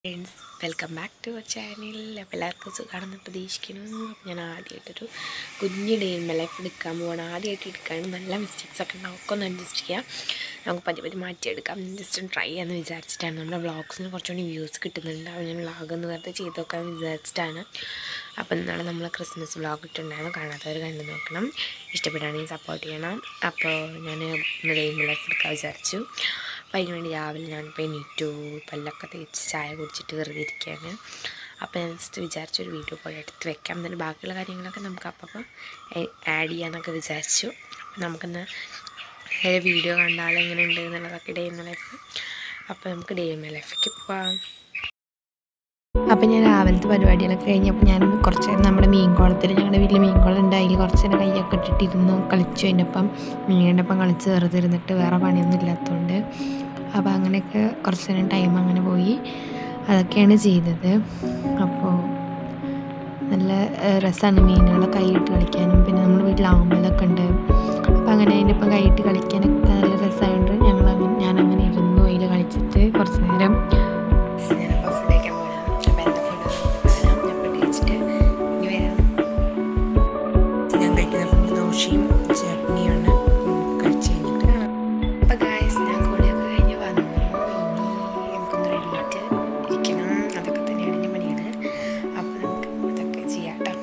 friends welcome back to our channel അപ്പോൾ എല്ലാവർക്കും സുഖമാണെന്ന് പ്രതീക്ഷിക്കുന്നു അപ്പോൾ ഞാൻ ആദ്യമായിട്ടൊരു കുഞ്ഞ് ഡേ ഇൻ മൈ ലൈഫ് എടുക്കാൻ പോവാണ് ആദ്യമായിട്ട് എടുക്കുകയാണ് നല്ല മിസ്റ്റേക്സ് ഒക്കെ ഉണ്ടാവും ഒക്കെ ഒന്ന് അഡ്ജസ്റ്റ് ചെയ്യാം നമുക്ക് പതി പതി മാറ്റിയെടുക്കാം ജസ്റ്റ് ഒന്ന് ട്രൈ ചെയ്യാമെന്ന് വിചാരിച്ചിട്ടാണ് നമ്മുടെ വ്ളോഗ്സിന് കുറച്ചുകൂടി വ്യൂസ് കിട്ടുന്നുണ്ട് അപ്പോൾ ഞാൻ വ്ളോഗ് ഒന്ന് വെറുതെ ചെയ്ത് നോക്കാമെന്ന് വിചാരിച്ചിട്ടാണ് അപ്പോൾ ഇന്നാളെ നമ്മൾ ക്രിസ്മസ് വ്ളോഗ് ഇട്ടുണ്ടായിരുന്നു കാണാത്തവർ കണ്ടു നോക്കണം ഇഷ്ടപ്പെടുകയാണെങ്കിൽ സപ്പോർട്ട് ചെയ്യണം അപ്പോൾ ഞാൻ ഒന്ന് ഡേ ഇൻ മൈ ലൈഫ് എടുക്കാൻ വിചാരിച്ചു അപ്പോൾ അതിന് വേണ്ടി രാവിലെ ഞാനിപ്പോൾ എണീറ്റു പല്ലൊക്കെ തേച്ച് ചായ കുടിച്ചിട്ട് വെറുതെ ഇരിക്കുകയാണ് അപ്പോൾ ഞാൻ ജസ്റ്റ് വിചാരിച്ചൊരു വീഡിയോ പോലെ എടുത്ത് വെക്കാം എന്നിട്ട് ബാക്കിയുള്ള കാര്യങ്ങളൊക്കെ നമുക്ക് അപ്പോൾ ആഡ് ചെയ്യാമെന്നൊക്കെ വിചാരിച്ചു അപ്പോൾ നമുക്കെന്ന് വീഡിയോ കണ്ടാൽ എങ്ങനെ ഉണ്ട് എന്നുള്ളതൊക്കെ ഡേ ഇൻ ലൈഫ് അപ്പോൾ നമുക്ക് ഡേ ഇൻ ലൈഫിലേക്ക് പോവാം അപ്പം ഞാൻ രാവിലത്തെ പരിപാടികളൊക്കെ കഴിഞ്ഞപ്പോൾ ഞാൻ കുറച്ച് നേരം നമ്മുടെ മീൻകുളത്തിൽ ഞങ്ങളുടെ വീട്ടിൽ മീൻകുളം ഉണ്ട് അതിൽ കുറച്ച് നേരം കൈയൊക്കെ ഇട്ടിട്ടിരുന്നു കളിച്ചു അതിനൊപ്പം മീനിൻ്റെ ഒപ്പം കളിച്ച് വെറുതെ ഇരുന്നിട്ട് വേറെ പണിയൊന്നും ഇല്ലാത്തതുകൊണ്ട് അപ്പോൾ അങ്ങനെയൊക്കെ കുറച്ച് നേരം ടൈം അങ്ങനെ പോയി അതൊക്കെയാണ് ചെയ്തത് അപ്പോൾ നല്ല രസമാണ് മീനുകളെ കൈയിട്ട് കളിക്കാനും പിന്നെ നമ്മുടെ വീട്ടിൽ ആമ്പലൊക്കെ ഉണ്ട് അപ്പോൾ അങ്ങനെ അതിൻ്റെ ഒപ്പം കൈയിട്ട് കളിക്കാനൊക്കെ നല്ല രസമായിട്ട് ഞങ്ങൾ അങ്ങനെ ഞാൻ അങ്ങനെ ഇരുന്നു അതിൽ കളിച്ചിട്ട് കുറച്ച് നേരം ഞാനപ്പോൾ ഫുഡ് കഴിക്കാൻ പോകണം അപ്പോൾ എന്താ ഫുഡ് ഞാൻ ഫുഡ് കഴിച്ചിട്ട് ഇനി വരാം ഞാൻ കഴിക്കുന്ന ഫുഡ് ദോശയും ചട്നിയാണ് കഴിച്ച് കഴിഞ്ഞിട്ട് കാണാം അപ്പോൾ ഗായ്സ് ഞാൻ കൂടെയൊക്കെ കഴിഞ്ഞ് വന്നു ഇനി നമുക്കൊന്ന് റെഡിയായിട്ട് ഇരിക്കണം അതൊക്കെ തന്നെയാണ് എൻ്റെ പണിയാണ് അപ്പോൾ നമുക്ക് ഇതൊക്കെ ചെയ്യാം കേട്ടോ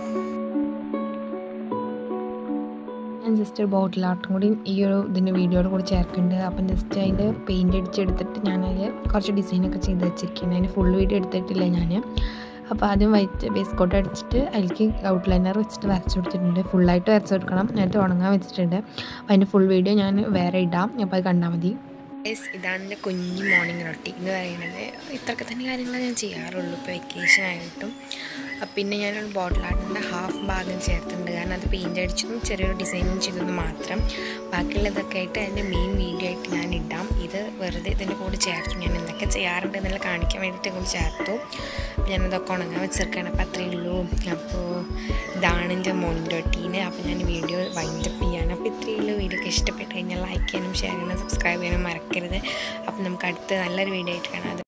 ഞാൻ ജസ്റ്റ് ഒരു ബോട്ടിൽ ആർട്ടും കൂടി ഈ ഒരു ഇതിൻ്റെ വീഡിയോയുടെ കൂടി ചേർക്കുന്നുണ്ട് അപ്പം ജസ്റ്റ് അതിൻ്റെ പെയിൻറ് അടിച്ചെടുത്തിട്ട് ഞാൻ അതിൽ കുറച്ച് ഡിസൈനൊക്കെ ചെയ്ത് വെച്ചിരിക്കുന്നത് അതിന് ഫുൾ വീഡിയോ എടുത്തിട്ടില്ല ഞാൻ അപ്പോൾ ആദ്യം വൈറ്റ് ബേസ് കോട്ട് അടിച്ചിട്ട് അതിലേക്ക് ഔട്ട്ലൈനർ വെച്ചിട്ട് വരച്ചു കൊടുത്തിട്ടുണ്ട് ഫുള്ളായിട്ട് വരച്ചു കൊടുക്കണം നേരത്തെ ഉണങ്ങാൻ വെച്ചിട്ടുണ്ട് അപ്പോൾ അതിൻ്റെ ഫുൾ വീഡിയോ ഞാൻ വേറെ ഇടാം അപ്പോൾ അത് കണ്ടാൽ മതി ഇതാണ് എൻ്റെ കുഞ്ഞു മോർണിംഗ് റൊട്ടി എന്ന് പറയുന്നത് ഇത്രയൊക്കെ തന്നെ കാര്യങ്ങൾ ഞാൻ ചെയ്യാറുള്ളൂ ഇപ്പോൾ വെക്കേഷൻ ആയിട്ടും പിന്നെ ഞാനൊരു ബോട്ടിൽ ആർട്ടിൻ്റെ ഹാഫ് ഭാഗം ചേർത്തിട്ടുണ്ട് കാരണം അത് പെയിൻ്റ് അടിച്ചതും ചെറിയൊരു ഡിസൈനും ചെയ്തതും മാത്രം ബാക്കിയുള്ളതൊക്കെ ആയിട്ട് അതിൻ്റെ മെയിൻ വീഡിയോ ആയിട്ട് ഞാൻ ഇടാം ഇത് വെറുതെ ഇതിൻ്റെ കൂടെ ചേർത്തു ഞാൻ എന്തൊക്കെ ചെയ്യാറുണ്ട് എന്നുള്ള കാണിക്കാൻ വേണ്ടിയിട്ട് കൂടി ചേർത്തു ഞാനതൊക്കെ ഉണങ്ങാൻ വെച്ചേർക്കാണ് അപ്പോൾ അത്രയേ ഉള്ളൂ അപ്പോൾ ഇതാണ് എൻ്റെ മോർണിംഗ് റൊട്ടീന് അപ്പോൾ ഞാൻ വീഡിയോ വൈൻഡപ്പ് ചെയ്യാണ് അപ്പോൾ ഇത്രയേ ഉള്ളൂ വീഡിയോ ഒക്കെ ഇഷ്ടപ്പെട്ട് കഴിഞ്ഞാൽ ലൈക്ക് ചെയ്യാനും ഷെയർ ചെയ്യാനും സബ്സ്ക്രൈബ് ചെയ്യാനും മറക്കരുത് അപ്പോൾ നമുക്ക് അടുത്ത നല്ലൊരു വീഡിയോ ആയിട്ട് കാണാം